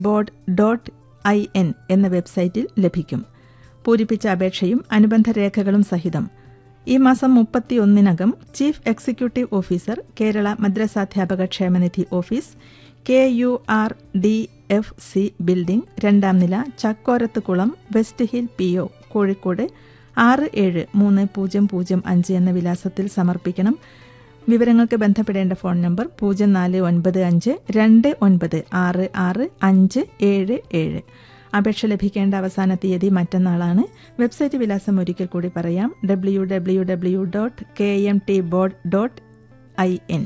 board dot I N എന്ന വെബ്സൈറ്റിൽ ലഭിക്കും പൂരിപ്പിച്ച അപേക്ഷയും അനുബന്ധ രേഖകളും സഹിതം ഈ മാസം മുപ്പത്തിയൊന്നിനകം ചീഫ് എക്സിക്യൂട്ടീവ് ഓഫീസർ കേരള മദ്രസാധ്യാപക ക്ഷേമനിധി office K U R D F C building രണ്ടാം നില Chakkorathukulam West Hill P O Kozhikode ആറ് ഏഴ് മൂന്ന് പൂജ്യം പൂജ്യം അഞ്ച് എന്ന വിലാസത്തിൽ സമർപ്പിക്കണം വിവരങ്ങൾക്ക് ബന്ധപ്പെടേണ്ട ഫോൺ നമ്പർ പൂജ്യം നാല് ഒൻപത് അഞ്ച് രണ്ട് ഒൻപത് ആറ് ആറ് അഞ്ച് ഏഴ് ഏഴ് അപേക്ഷ ലഭിക്കേണ്ട അവസാന തീയതി മറ്റന്നാളാണ് വെബ്സൈറ്റ് വിലാസം ഒരിക്കൽ കൂടി പറയാം W W W dot K M T board dot I N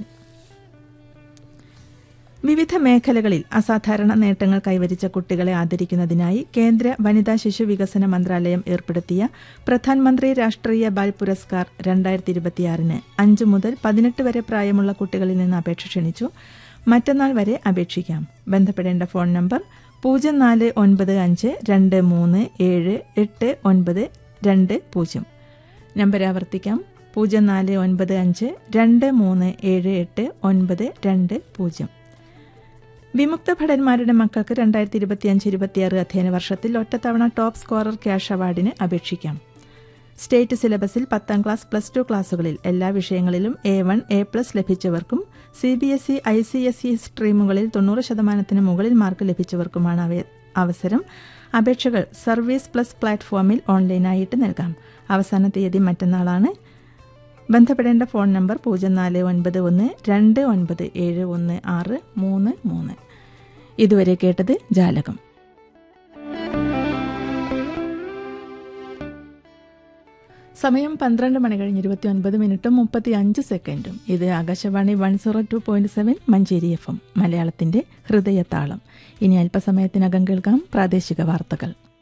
വിവിധ മേഖലകളിൽ അസാധാരണ നേട്ടങ്ങൾ കൈവരിച്ച കുട്ടികളെ ആദരിക്കുന്നതിനായി കേന്ദ്ര വനിതാ ശിശു വികസന മന്ത്രാലയം ഏർപ്പെടുത്തിയ പ്രധാനമന്ത്രി രാഷ്ട്രീയ ബാൽ പുരസ്കാർ രണ്ടായിരത്തി ഇരുപത്തിയാറിന് അഞ്ച് മുതൽ പതിനെട്ട് വരെ പ്രായമുള്ള കുട്ടികളിൽ നിന്ന് അപേക്ഷ ക്ഷണിച്ചു മറ്റന്നാൾ വരെ അപേക്ഷിക്കാം ബന്ധപ്പെടേണ്ട ഫോൺ നമ്പർ പൂജ്യം നാല് ഒൻപത് അഞ്ച് രണ്ട് മൂന്ന് ഏഴ് എട്ട് ഒൻപത് രണ്ട് പൂജ്യം നമ്പർ ആവർത്തിക്കാം പൂജ്യം നാല് ഒൻപത് അഞ്ച് രണ്ട് മൂന്ന് ഏഴ് എട്ട് ഒൻപത് രണ്ട് പൂജ്യം വിമുക്ത ഭടന്മാരുടെ മക്കൾക്ക് രണ്ടായിരത്തി ഇരുപത്തിയഞ്ച് ഇരുപത്തിയാറ് അധ്യയന വർഷത്തിൽ ഒറ്റത്തവണ ടോപ്പ് സ്കോറർ ക്യാഷ് അവാർഡിന് അപേക്ഷിക്കാം സ്റ്റേറ്റ് സിലബസിൽ പത്താം ക്ലാസ് പ്ലസ് ടു ക്ലാസുകളിൽ എല്ലാ വിഷയങ്ങളിലും എ വൺ എ പ്ലസ് ലഭിച്ചവർക്കും C B S E I C S E സ്ട്രീമുകളിൽ തൊണ്ണൂറ് ശതമാനത്തിന് മുകളിൽ മാർക്ക് ലഭിച്ചവർക്കുമാണ് അവ- അവസരം അപേക്ഷകൾ സർവീസ് പ്ലസ് പ്ലാറ്റ്ഫോമിൽ ഓൺലൈനായിട്ട് നൽകാം അവസാന തീയതി മറ്റന്നാളാണ് ബന്ധപ്പെടേണ്ട ഫോൺ നമ്പർ പൂജ്യം നാല് ഒൻപത് ഒന്ന് രണ്ട് ഒൻപത് ഏഴ് ഒന്ന് ആറ് മൂന്ന് മൂന്ന് ഇതുവരെ കേട്ടത് ജാലകം സമയം പന്ത്രണ്ട് മണി കഴിഞ്ഞ് ഇരുപത്തി ഒൻപത് മിനിറ്റും മുപ്പത്തി അഞ്ച് സെക്കൻഡും ഇത് Akashvani one zero two point seven Manjeri F M മലയാളത്തിന്റെ ഹൃദയതാളം ഇനി അല്പസമയത്തിനകം കേൾക്കാം പ്രാദേശിക വാർത്തകൾ